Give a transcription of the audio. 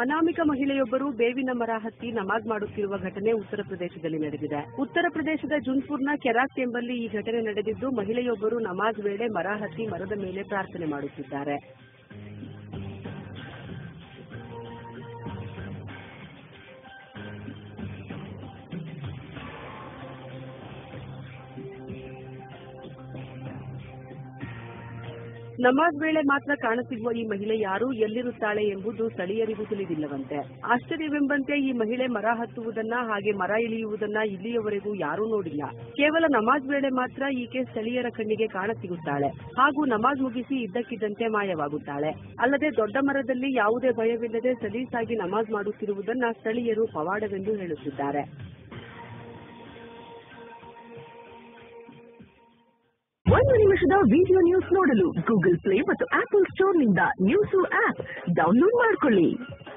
ಅನಾಮಿಕ ಮಹಿಳೆಯೊಬ್ಬರು ಬೇವಿನ ಮರ ಹತ್ತಿ ನಮಾಜ್ ಮಾಡುತ್ತಿರುವ ಘಟನೆ ಉತ್ತರ ಪ್ರದೇಶದಲ್ಲಿ ನಡೆದಿದೆ ಉತ್ತರ ಪ್ರದೇಶದ ಜುನ್ಪುರ್ನ ಕೆರಾತ್ ಎಂಬಲ್ಲಿ ಈ ಘಟನೆ ನಡೆದಿದ್ದು ಮಹಿಳೆಯೊಬ್ಬರು ನಮಾಜ್ ವೇಳೆ ಮರ ಹತ್ತಿ ಮರದ ಮೇಲೆ ಪ್ರಾರ್ಥನೆ ಮಾಡುತ್ತಿದ್ದಾರೆ ನಮಾಜ್ ವೇಳೆ ಮಾತ್ರ ಕಾಣಸಿಗುವ ಈ ಮಹಿಳೆ ಯಾರು ಎಲ್ಲಿರುತ್ತಾಳೆ ಎಂಬುದು ಸ್ಥಳೀಯರಿಗೂ ತಿಳಿದಿಲ್ಲವಂತೆ ಆಶ್ಚರ್ಯವೆಂಬಂತೆ ಈ ಮಹಿಳೆ ಮರ ಹತ್ತುವುದನ್ನ ಹಾಗೆ ಮರ ಇಳಿಯುವುದನ್ನ ಇಲ್ಲಿಯವರೆಗೂ ಯಾರೂ ನೋಡಿಲ್ಲ ಕೇವಲ ನಮಾಜ್ ವೇಳೆ ಮಾತ್ರ ಈಕೆ ಸ್ಥಳೀಯರ ಕಣ್ಣಿಗೆ ಕಾಣಸಿಗುತ್ತಾಳೆ ಹಾಗೂ ನಮಾಜ್ ಮುಗಿಸಿ ಇದ್ದಕ್ಕಿದ್ದಂತೆ ಮಾಯವಾಗುತ್ತಾಳೆ ಅಲ್ಲದೆ ದೊಡ್ಡ ಮರದಲ್ಲಿ ಯಾವುದೇ ಭಯವಿಲ್ಲದೆ ಸಲೀಸಾಗಿ ನಮಾಜ್ ಮಾಡುತ್ತಿರುವುದನ್ನ ಸ್ಥಳೀಯರು ಪವಾಡವೆಂದು ಹೇಳುತ್ತಿದ್ದಾರೆ ಒಂದು ನಿಮಿಷದ ವಿಡಿಯೋ ನ್ಯೂಸ್ ನೋಡಲು ಗೂಗಲ್ ಪ್ಲೇ ಮತ್ತು ಆಪಲ್ ಸ್ಟೋರ್ನಿಂದ ನ್ಯೂಸು ಆಪ್ ಡೌನ್ಲೋಡ್ ಮಾಡಿಕೊಳ್ಳಿ